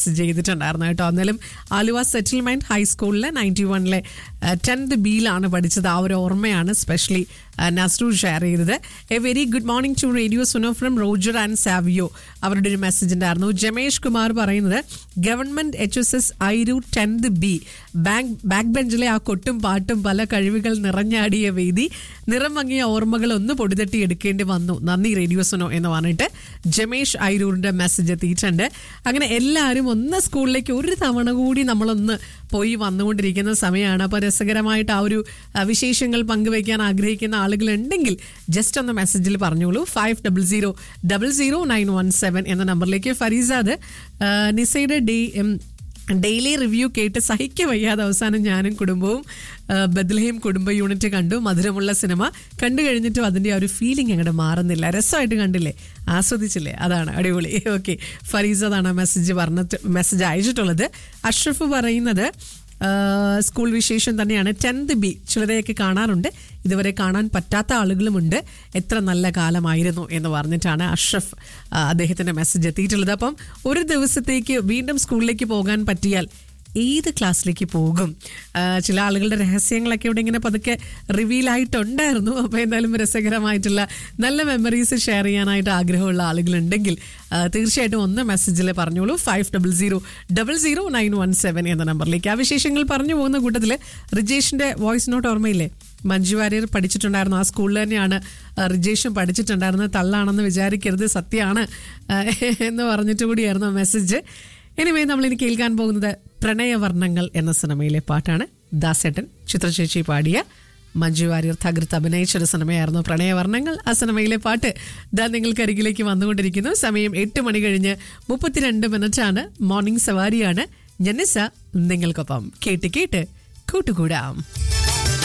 ചെയ്തിട്ടുണ്ടായിരുന്നു കേട്ടോ എന്നാലും ആലുവ സെറ്റിൽമെന്റ് ഹൈസ്കൂളിലെ നയൻറ്റി വണ്ണിലെ ടെൻത്ത് ബിയിലാണ് പഠിച്ചത് ആ ഒരു ഓർമ്മയാണ് സ്പെഷ്യലി നസ്രു ഷെയർ ചെയ്തത് a very good morning to radio Suno from Roger and Savio അവരുടെ ഒരു മെസ്സേജ് ഉണ്ടായിരുന്നു ജമേഷ് കുമാർ പറയുന്നത് ഗവൺമെന്റ് എച്ച് എസ് എസ് ഐരു ടെൻത്ത് ബി ബാക്ക് ബാക്ക് ബെഞ്ചിലെ ആ കൊട്ടും പാട്ടും പല കഴിവുകൾ നിറഞ്ഞാടിയ വേദി നിറം മങ്ങിയ ഓർമ്മകൾ ഒന്ന് പൊടിതട്ടി എടുക്കേണ്ടി വന്നു നന്ദി റേഡിയോ സുനോ എന്ന് പറഞ്ഞിട്ട് ജമേഷ് ഐരൂറിന്റെ മെസ്സേജ് എത്തിയിട്ടുണ്ട് അങ്ങനെ എല്ലാവരും ഒന്ന് സ്കൂളിലേക്ക് ഒരു തവണ കൂടി നമ്മളൊന്ന് പോയി വന്നുകൊണ്ടിരിക്കുന്ന സമയമാണ് അപ്പോൾ രസകരമായിട്ട് ആ ഒരു ആ, വിശേഷങ്ങൾ പങ്കുവയ്ക്കാൻ ആഗ്രഹിക്കുന്ന ആളുകളുണ്ടെങ്കിൽ ജസ്റ്റ് ഒന്ന് മെസ്സേജിൽ പറഞ്ഞോളൂ five double zero double zero nine one seven എന്ന നമ്പറിലേക്ക് ഫരീസാദ് ആ, നിസയുടെ ഡേ ഉം, ഡെയിലി റിവ്യൂ കേട്ട് സഹിക്ക വയ്യാതെ അവസാനം ഞാനും കുടുംബവും ആ, ബദ്ലഹേം കുടുംബ യൂണിറ്റ് കണ്ടു മധുരമുള്ള സിനിമ കണ്ടു കഴിഞ്ഞിട്ടും അതിൻ്റെ ആ ഒരു ഫീലിംഗ് അങ്ങോട്ട് മാറുന്നില്ല രസമായിട്ട് കണ്ടില്ലേ ആസ്വദിച്ചില്ലേ അതാണ് അടിപൊളി ഓക്കെ ഫരീസ് അതാണ് മെസ്സേജ് പറഞ്ഞിട്ട് മെസ്സേജ് അയച്ചിട്ടുള്ളത് അഷ്റഫ് പറയുന്നത് ആ, സ്കൂൾ വിശേഷം തന്നെയാണ് ടെൻത്ത് ബി ചിലരെയൊക്കെ കാണാറുണ്ട് ഇതുവരെ കാണാൻ പറ്റാത്ത ആളുകളുമുണ്ട് എത്ര നല്ല കാലമായിരുന്നു എന്ന് പറഞ്ഞിട്ടാണ് അഷ്റഫ് ആ, അദ്ദേഹത്തിന്റെ മെസ്സേജ് എത്തിയിട്ടുള്ളത് അപ്പം ഒരു ദിവസത്തേക്ക് വീണ്ടും സ്കൂളിലേക്ക് പോകാൻ പറ്റിയാൽ ഏത് ക്ലാസ്സിലേക്ക് പോകും ആ, ചില ആളുകളുടെ രഹസ്യങ്ങളൊക്കെ ഇവിടെ ഇങ്ങനെ പതുക്കെ റിവീൽ ആയിട്ടുണ്ടായിരുന്നു അപ്പോൾ എന്തായാലും രസകരമായിട്ടുള്ള നല്ല മെമ്മറീസ് ഷെയർ ചെയ്യാനായിട്ട് ആഗ്രഹമുള്ള ആളുകളുണ്ടെങ്കിൽ ആ, തീർച്ചയായിട്ടും ഒന്ന് മെസ്സേജിൽ പറഞ്ഞോളൂ five double zero double zero nine one seven എന്ന നമ്പറിലേക്ക് ആ വിശേഷങ്ങൾ പറഞ്ഞു പോകുന്ന കൂട്ടത്തിൽ റിജേഷിന്റെ വോയിസ് നോട്ട് ഓർമ്മയില്ലേ മഞ്ജു വാര്യർ പഠിച്ചിട്ടുണ്ടായിരുന്നു ആ സ്കൂളിൽ തന്നെയാണ് ആ, റിജേഷും പഠിച്ചിട്ടുണ്ടായിരുന്നത് തള്ളാണെന്ന് വിചാരിക്കരുത് സത്യമാണ് ആ, എന്ന് പറഞ്ഞിട്ട് കൂടിയായിരുന്നു മെസ്സേജ് എനിവേ നമ്മൾ ഇനി കേൾക്കാൻ പോകുന്നത് പ്രണയവർണ്ണങ്ങൾ എന്ന സിനിമയിലെ പാട്ടാണ് ദാസേട്ടൻ ചിത്രചേച്ചി പാടിയ മഞ്ജു വാര്യർ തകർത്ത് അഭിനയിച്ച ഒരു സിനിമയായിരുന്നു പ്രണയവർണ്ണങ്ങൾ ആ സിനിമയിലെ പാട്ട് ദാ നിങ്ങൾക്കരികിലേക്ക് വന്നുകൊണ്ടിരിക്കുന്നു സമയം എട്ട് മണി കഴിഞ്ഞ് മുപ്പത്തിരണ്ട് മിനിറ്റാണ് മോർണിംഗ് സവാരിയാണ് ജനസ നിങ്ങൾക്കൊപ്പം കേട്ട് കേട്ട് കൂട്ടുകൂടാം